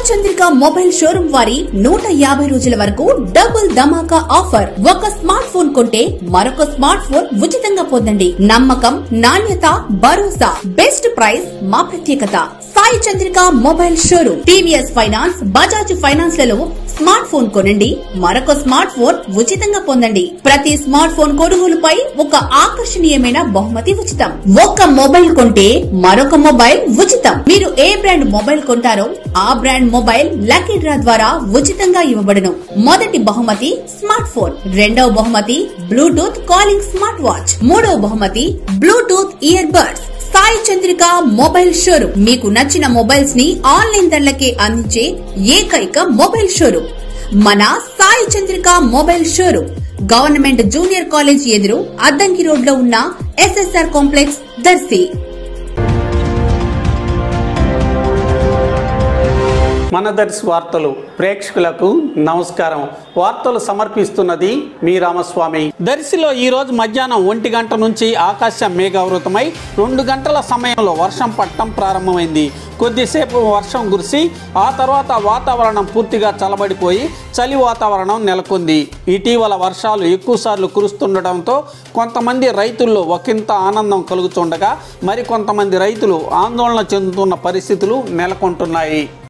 Chandrika mobile showroom వారి నూట యాభై రోజుల వరకు డబుల్ ధమాకా ఆఫర్ ఒక స్మార్ట్ ఫోన్ కొంటే మరొక స్మార్ట్ ఫోన్ ఉచితంగా పొందండి నమ్మకం నాణ్యత భరోసా బెస్ట్ ప్రైస్ మా ప్రత్యేకత Sai Chandrika mobile showroom TVS finance Bajaj finance లలో స్మార్ట్ ఫోన్ కొనండి మరొక స్మార్ట్ ఫోన్ ఉచితంగా పొందండి ప్రతి స్మార్ట్ ఫోన్ కొనుగోలుపై ఒక ఆకర్షణీయమైన బహుమతి ఉచితం ఒక్క మొబైల్ కొంటే మరొక మొబైల్ ఉచితం మీరు ఏ బ్రాండ్ మొబైల్ కొంటారో ఆ బ్రాండ్ మొబైల్ లక్కీ డ్రా ద్వారా ఉచితంగా ఇవ్వబడును మొదటి బహుమతి స్మార్ట్ ఫోన్ రెండవ బహుమతి బ్లూటూత్ కాలింగ్ స్మార్ట్ వాచ్ మూడవ బహుమతి Bluetooth ear buds Sai Chandrika mobile showroom మీకు నచ్చిన మొబైల్స్ ని ఆన్లైన్ ధరలకే అందించే ఏకైక మొబైల్ షోరూమ్ మన Sai Chandrika mobile showroom government junior college ఎదురు అద్దంకి రోడ్ లో ఉన్న ఎస్ఎస్ఆర్ కాంప్లెక్స్ దర్శి మన దర్శి వార్తలు ప్రేక్షకులకు నమస్కారం వార్తలు సమర్పిస్తున్నది మీ రామస్వామి దర్శిలో ఈ రోజు మధ్యాహ్నం ఒంటి గంట నుంచి ఆకాశం మేఘావృతమై రెండు గంటల సమయంలో వర్షం పట్టడం ప్రారంభమైంది కొద్దిసేపు వర్షం కురిసి ఆ తర్వాత వాతావరణం పూర్తిగా చల్లబడిపోయి చలి వాతావరణం నెలకొంది ఇటీవల వర్షాలు ఎక్కువసార్లు కురుస్తుండటంతో కొంతమంది రైతుల్లో ఒకంత ఆనందం కలుగుతుండగా మరి కొంతమంది రైతులు ఆందోళన చెందుతున్న పరిస్థితులు నెలకొంటున్నాయి